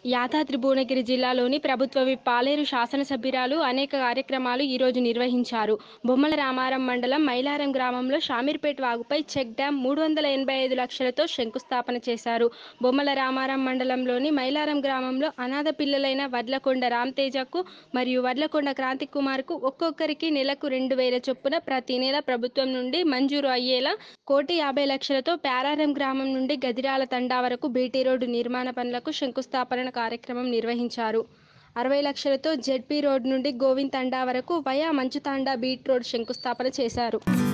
యాదాద్రి భువనగిరి జిల్లాలోని ప్రభుత్వ విప్ పాలేరు శాసనసభ్యురాలు అనేక కార్యక్రమాలు ఈరోజు నిర్వహించారు బొమ్మల రామారం మండలం మైలారం గ్రామంలో షామీర్పేట్ వాగుపై చెక్ డ్యాం మూడు వందల ఎనభై ఐదు లక్షలతో శంకుస్థాపన చేశారు బొమ్మల రామారం మండలంలోని మైలారం గ్రామంలో అనాథ పిల్లలైన వడ్లకొండ రామ్తేజకు మరియు వడ్లకొండ క్రాంతి కుమార్కు ఒక్కొక్కరికి నెలకు రెండు వేల చొప్పున ప్రతి నెల ప్రభుత్వం నుండి మంజూరు అయ్యేలా కోటి యాభై లక్షలతో ప్యారారం గ్రామం నుండి గదిరాల తండా వరకు బీటీ రోడ్డు నిర్మాణ పనులకు శంకుస్థాపన కార్యక్రమం నిర్వహించారు అరవై లక్షలతో జెడ్పీ రోడ్ నుండి గోవింద్ తండా వరకు వయా మంచుతాండా బీట్ రోడ్ శంకుస్థాపన చేశారు